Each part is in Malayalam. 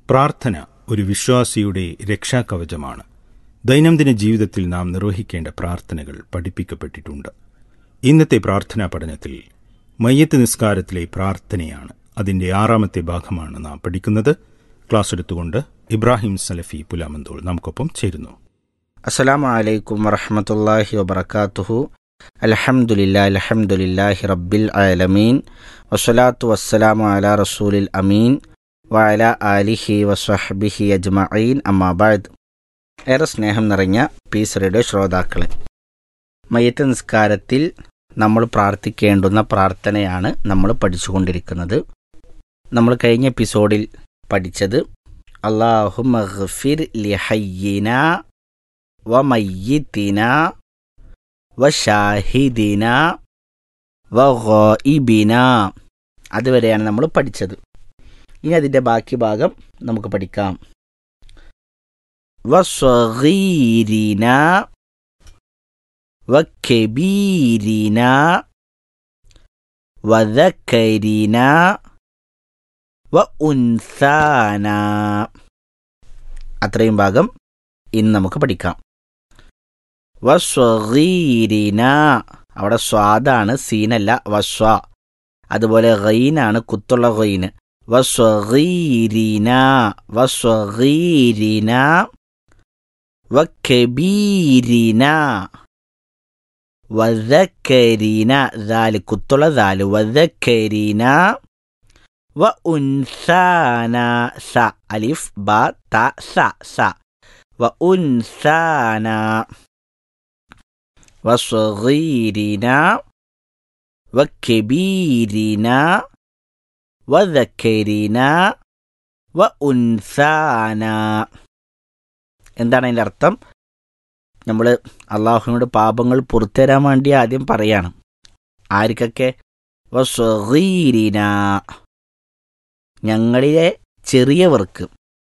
പ്രാർത്ഥന ഒരു വിശ്വാസിയുടെ രക്ഷാകവചമാണ് ദൈനംദിന ജീവിതത്തിൽ നാം നിർവഹിക്കേണ്ട പ്രാർത്ഥനകൾ പഠിപ്പിക്കപ്പെട്ടിട്ടുണ്ട് ഇന്നത്തെ പ്രാർത്ഥനാ പഠനത്തിൽ മയ്യത്ത് നിസ്കാരത്തിലെ പ്രാർത്ഥനയാണ് അതിന്റെ ആറാമത്തെ ഭാഗമാണ് നാം പഠിക്കുന്നത് ക്ലാസ് എടുത്തുകൊണ്ട് ഇബ്രാഹിം സലഫി പുലാമന്തോൾ നമുക്കൊപ്പം ചേരുന്നു അസ്സലാമു അലൈക്കും വറഹമത്തല്ലാഹി വബർക്കാത്തുഹു അൽഹംദുലില്ലാ അൽഹംദുലില്ലാഹി റബ്ബിൽ ആലമീൻ വസ്സലാത്തു വസ്സലാമു അലാ റസൂലിൽ അമീൻ വഅല ആലിഹി വസ്വഹ്ബിഹി അജ്മഈൻ അമ്മാബാദ് ഏറെ സ്നേഹം നിറഞ്ഞ പീസ് റേഡിയോ ശ്രോതാക്കളെ മയ്യത്ത് നിസ്കാരത്തിൽ നമ്മൾ പ്രാർത്ഥിക്കേണ്ടുന്ന പ്രാർത്ഥനയാണ് നമ്മൾ പഠിച്ചുകൊണ്ടിരിക്കുന്നത് നമ്മൾ കഴിഞ്ഞ എപ്പിസോഡിൽ പഠിച്ചത് അള്ളാഹു മഗ്ഫിർ ലിഹയ്യിന വമയ്യിത്തിന വഷാഹിദിന വഗോയിബിന അതുവരെയാണ് നമ്മൾ പഠിച്ചത് ഇനി അതിൻ്റെ ബാക്കി ഭാഗം നമുക്ക് പഠിക്കാം വസ്വഗീരിന വക്കബീരിന വദക്കരിന വ ഉൻസാന അത്രയും ഭാഗം ഇന്ന് നമുക്ക് പഠിക്കാം വസ്വഗീരിന അവിടെ സ്വാദാണ് സീനല്ല വസ്വ അതുപോലെ ഗൈനാണ് കുത്തുള്ള ഗൈന് വസ്വഗീരിന വസ്വഗീരിന വക്കബീരിന വദക്കരിന ദാല് കുത്തുള്ള ദാല് വദക്കരിന വ ഉൻസാന സ അലിഫ് ബ ത സ സ വ ഉൻസാന വസ്വഗീരിന വക്കബീരിന വദക്കരിന വ ഉൻസാന എന്താണ് അതിൻ്റെ അർത്ഥം നമ്മൾ അള്ളാഹുവിനോട് പാപങ്ങൾ പുറത്തുതരാൻ വേണ്ടി ആദ്യം പറയാണ് ആർക്കൊക്കെ വസ്വഗീരിന ഞങ്ങളിലെ ചെറിയവർക്ക്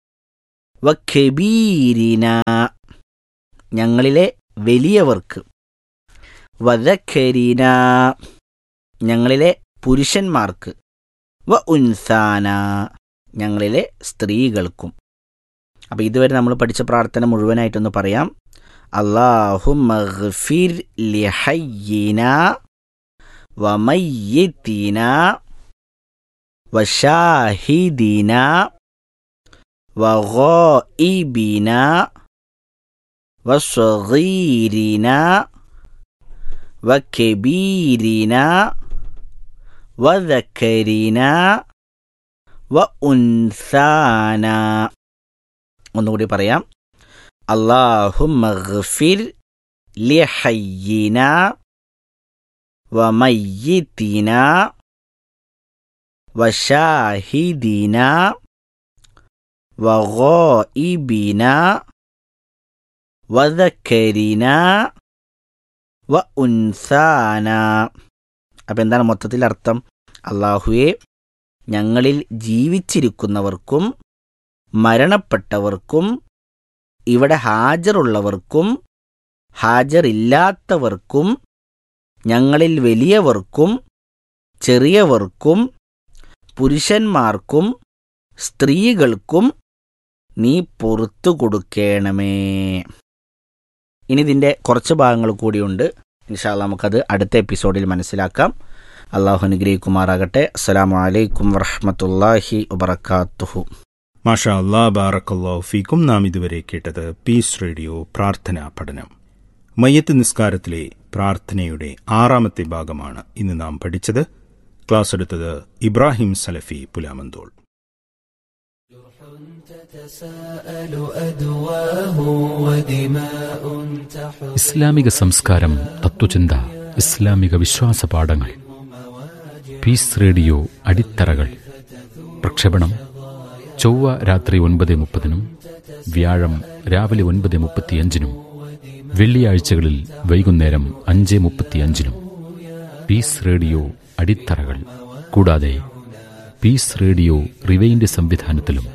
വഖബീരിന ഞങ്ങളിലെ വലിയവർക്ക് വദഖരീന ഞങ്ങളിലെ പുരുഷന്മാർക്ക് വ ഉൻസാന ഞങ്ങളിലെ സ്ത്രീകൾക്കും അപ്പോൾ ഇതുവരെ നമ്മൾ പഠിച്ച പ്രാർത്ഥന മുഴുവനായിട്ടൊന്ന് പറയാം അള്ളാഹു മഗ്ഫിർ ലിഹയ്യിന വമയ്യിത്തിന വഷാഹിദിന വഗോയിബിന വസ്വഗീരിന വക്കബീരിന വദക്കരിന വ ഉൻസാന ഒന്നുകൂടി പറയാം അള്ളാഹു മഗ്ഫിർ ലിഹയ്യിന വമയ്യിത്തിന വഷാഹിദിന വഗോയിബിന വദക്കരിന വ ഉൻസാന അപ്പം എന്താണ് മൊത്തത്തിൽ അർത്ഥം അള്ളാഹുവെ ഞങ്ങളിൽ ജീവിച്ചിരിക്കുന്നവർക്കും മരണപ്പെട്ടവർക്കും ഇവിടെ ഹാജറുള്ളവർക്കും ഹാജറില്ലാത്തവർക്കും ഞങ്ങളിൽ വലിയവർക്കും ചെറിയവർക്കും പുരുഷന്മാർക്കും സ്ത്രീകൾക്കും നീ പുറത്തു കൊടുക്കണമേ ഇനി ഇതിൻ്റെ കുറച്ച് ഭാഗങ്ങൾ കൂടിയുണ്ട് ഇൻഷാല്ല നമുക്കത് അടുത്ത എപ്പിസോഡിൽ മനസ്സിലാക്കാം അള്ളാഹു അനുഗ്രഹിക്കുമാറാകട്ടെ അസ്സലാമു അലൈക്കും വറഹമത്തല്ലാഹി വബർക്കാത്തുഹു മാഷാ അല്ലാ ബാറക്കല്ലാഹു ഫീക്കും നാം ഇതുവരെ കേട്ടത് പീസ് റേഡിയോ പ്രാർത്ഥനാ പഠനം മയ്യത്ത് നിസ്കാരത്തിലെ പ്രാർത്ഥനയുടെ ആറാമത്തെ ഭാഗമാണ് ഇന്ന് നാം പഠിച്ചത് ക്ലാസ് എടുത്തത് ഇബ്രാഹിം സലഫി പുലാമന്തോൾ ഇസ്ലാമിക സംസ്കാരം തത്വചിന്ത ഇസ്ലാമിക വിശ്വാസ പാഠങ്ങൾ പീസ് റേഡിയോ അടിത്തറകൾ പ്രക്ഷേപണം ചൊവ്വ രാത്രി ഒൻപത് മുപ്പതിനും വ്യാഴം രാവിലെ ഒൻപത് മുപ്പത്തിയഞ്ചിനും വെള്ളിയാഴ്ചകളിൽ വൈകുന്നേരം അഞ്ച് മുപ്പത്തിയഞ്ചിനും പീസ് റേഡിയോ അടിത്തറകൾ കൂടാതെ പീസ് റേഡിയോ റിവൈൻഡ് സംവിധാനത്തിലും